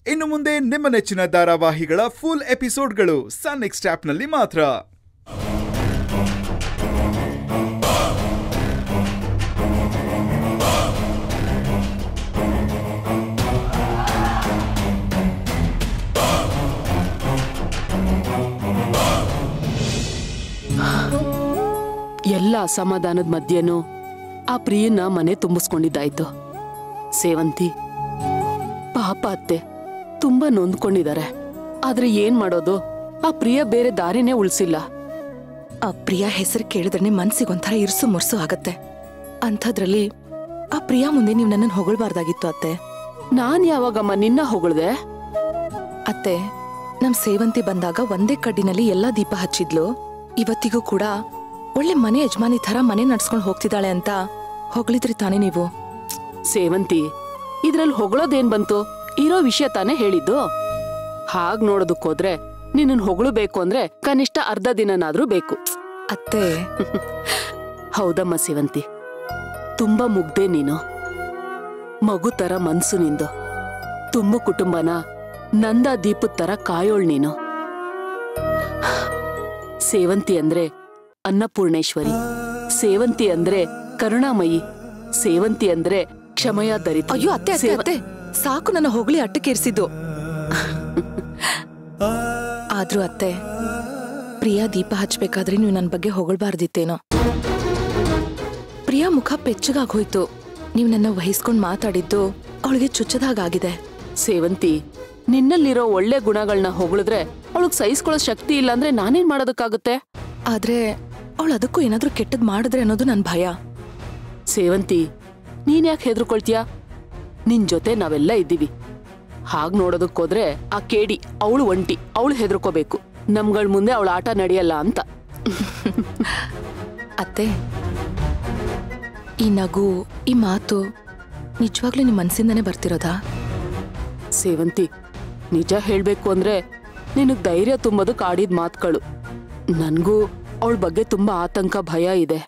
ಇನ್ನು ಮುಂದೆ ನಿಮ್ಮ ನೆಚ್ಚಿನ ಧಾರಾವಾಹಿಗಳ ಫುಲ್ ಎಪಿಸೋಡ್ಗಳು ಸನ್ ನೆಕ್ಸ್ಟ್ ಆಪ್ನಲ್ಲಿ ಮಾತ್ರ ಎಲ್ಲ ಅಸಮಾಧಾನದ ಮಧ್ಯನೂ ಆ ಪ್ರಿಯನ ಮನೆ ತುಂಬಿಸ್ಕೊಂಡಿದ್ದಾಯ್ತು ಸೇವಂತಿ ಪಾಪ ಅತ್ತೆ ತುಂಬಾ ನೊಂದ್ಕೊಂಡಿದ್ದಾರೆ ಆದ್ರೆ ಏನ್ ಮಾಡೋದು ಆ ಪ್ರಿಯ ಬೇರೆ ದಾರಿನೇ ಉಳ್ಸಿಲ್ಲ ಆ ಪ್ರಿಯಾ ಹೆಸರು ಕೇಳಿದ್ರೆ ಮನ್ಸಿಗೊಂಥರ ಇರ್ಸು ಮುರ್ಸು ಆಗತ್ತೆ ಅಂಥದ್ರಲ್ಲಿ ಆ ಪ್ರಿಯಾ ಮುಂದೆ ನೀವು ನನ್ನನ್ನು ಹೊಗಳ್ಬಾರ್ದಾಗಿತ್ತು ಅತ್ತೆ ನಾನ್ ಯಾವಾಗಮ್ಮ ನಿನ್ನ ಹೊಗಳ್ದೆ ಅತ್ತೆ ನಮ್ ಸೇವಂತಿ ಬಂದಾಗ ಒಂದೇ ಕಡ್ಡಿನಲ್ಲಿ ಎಲ್ಲಾ ದೀಪ ಹಚ್ಚಿದ್ಲು ಇವತ್ತಿಗೂ ಕೂಡ ಒಳ್ಳೆ ಮನೆ ಯಜಮಾನಿ ಥರ ಮನೆ ನಡ್ಸ್ಕೊಂಡ್ ಹೋಗ್ತಿದ್ದಾಳೆ ಅಂತ ಹೊಗಳಿದ್ರಿ ತಾನೇ ನೀವು ಸೇವಂತಿ ಇದ್ರಲ್ಲಿ ಹೊಗಳೋದೇನ್ ಬಂತು ಇರೋ ವಿಷಯ ತಾನೇ ಹೇಳಿದ್ದು ಹಾಗ್ ನೋಡೋದಕ್ಕೋದ್ರೆ ನಿನ್ನನ್ ಹೊಗಳಬೇಕು ಅಂದ್ರೆ ಕನಿಷ್ಠ ಅರ್ಧ ದಿನನಾದ್ರೂ ಬೇಕು ಅತ್ತೆ ಹೌದಮ್ಮ ಸೇವಂತಿ ತುಂಬಾ ಮುಗ್ದೆ ನೀನು ಮಗು ತರ ಮನ್ಸು ನಿಂದು ತುಂಬ ಕುಟುಂಬನ ನಂದ ದೀಪದ ತರ ಕಾಯೋಳ್ ನೀನು ಸೇವಂತಿ ಅಂದ್ರೆ ಅನ್ನಪೂರ್ಣೇಶ್ವರಿ ಸೇವಂತಿ ಅಂದ್ರೆ ಕರುಣಾಮಯಿ ಸೇವಂತಿ ಅಂದ್ರೆ ಕ್ಷಮಯ ದರಿತ ಅಯ್ಯೋ ಅತ್ತೆ ಅತ್ತೆ ಅತ್ತೆ ಸಾಕು ನನ್ನ ಹೊಗಳಿ ಅಟ್ಟಕ್ಕೇರಿಸಿದ್ದು ಆದ್ರೂ ಅತ್ತೆ ಪ್ರಿಯಾ ದೀಪ ಹಚ್ಬೇಕಾದ್ರೆ ನೀವು ನನ್ನ ಬಗ್ಗೆ ಹೊಗಳ್ಬಾರ್ದಿತ್ತೇನೋ ಪ್ರಿಯಾ ಮುಖ ಪೆಚ್ಚಗಾಗೋಯ್ತು ನೀವು ನನ್ನ ವಹಿಸ್ಕೊಂಡ್ ಮಾತಾಡಿದ್ದು ಅವಳಿಗೆ ಚುಚ್ಚದಾಗಾಗಿದೆ ಸೇವಂತಿ ನಿನ್ನಲ್ಲಿರೋ ಒಳ್ಳೆ ಗುಣಗಳನ್ನ ಹೊಗಳಿದ್ರೆ ಅವಳಗ್ ಸಹಿಸ್ಕೊಳ್ಳೋ ಶಕ್ತಿ ಇಲ್ಲ ಅಂದ್ರೆ ನಾನೇನ್ ಮಾಡೋದಕ್ಕಾಗುತ್ತೆ ಆದ್ರೆ ಅವಳು ಅದಕ್ಕೂ ಏನಾದ್ರೂ ಕೆಟ್ಟದ್ ಮಾಡಿದ್ರೆ ಅನ್ನೋದು ನನ್ ಭಯ ಸೇವಂತಿ ನೀನ್ ಯಾಕೆ ಹೆದರ್ಕೊಳ್ತೀಯ ನಿನ್ ಜೊತೆ ನಾವೆಲ್ಲ ಇದ್ದೀವಿ ಹಾಗ್ ನೋಡೋದಕ್ಕೋದ್ರೆ ಆ ಕೇಡಿ ಅವಳು ಒಂಟಿ ಅವಳು ಹೆದರ್ಕೋಬೇಕು ನಮ್ಗಳ ಮುಂದೆ ಅವಳ ಆಟ ನಡೆಯಲ್ಲ ಅಂತ ಅತ್ತೆ ಈ ನಗು ಈ ಮಾತು ನಿಜವಾಗ್ಲೂ ನಿಮ್ ಮನ್ಸಿಂದನೇ ಬರ್ತಿರೋದಾ ಸೇವಂತಿ ನಿಜ ಹೇಳ್ಬೇಕು ಅಂದ್ರೆ ನಿನಗ್ ಧೈರ್ಯ ತುಂಬೋದು ಕಾಡಿದ ಮಾತುಗಳು ನನ್ಗೂ ಅವಳ ಬಗ್ಗೆ ತುಂಬಾ ಆತಂಕ ಭಯ ಇದೆ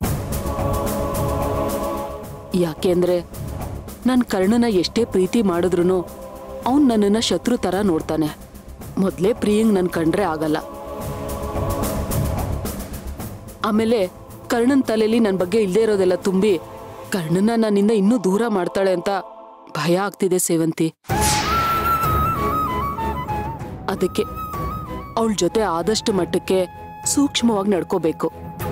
ಯಾಕೆಂದ್ರೆ ನನ್ ಕರ್ಣನ ಎಷ್ಟೇ ಪ್ರೀತಿ ಮಾಡಿದ್ರು ಅವನ್ ನನ್ನನ್ನ ಶತ್ರು ತರ ನೋಡ್ತಾನೆ ಮೊದ್ಲೇ ಪ್ರಿಯಂಗ್ ನನ್ ಕಂಡ್ರೆ ಆಗಲ್ಲ ಆಮೇಲೆ ಕರ್ಣನ್ ತಲೆಯಲ್ಲಿ ನನ್ ಬಗ್ಗೆ ಇಲ್ದೇ ಇರೋದೆಲ್ಲ ತುಂಬಿ ಕರ್ಣನ ನನ್ನಿಂದ ಇನ್ನೂ ದೂರ ಮಾಡ್ತಾಳೆ ಅಂತ ಭಯ ಆಗ್ತಿದೆ ಸೇವಂತಿ ಅದಕ್ಕೆ ಅವಳ ಜೊತೆ ಆದಷ್ಟು ಮಟ್ಟಕ್ಕೆ ಸೂಕ್ಷ್ಮವಾಗಿ ನಡ್ಕೋಬೇಕು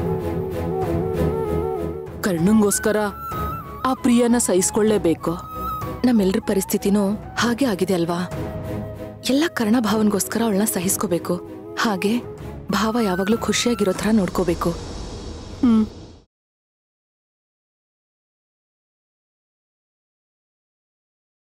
ಕರ್ಣಂಗೋಸ್ಕರ ಆ ಪ್ರಿಯನ ಸಹಿಸ್ಕೊಳ್ಳೇಬೇಕು ನಮ್ಮೆಲ್ರ ಪರಿಸ್ಥಿತಿನೂ ಹಾಗೆ ಆಗಿದೆ ಅಲ್ವಾ ಎಲ್ಲ ಕರ್ಣ ಭಾವನ್ಗೋಸ್ಕರ ಅವಳನ್ನ ಸಹಿಸ್ಕೋಬೇಕು ಹಾಗೆ ಭಾವ ಯಾವಾಗ್ಲೂ ಖುಷಿಯಾಗಿರೋ ಥರ ನೋಡ್ಕೋಬೇಕು ಹ್ಮ್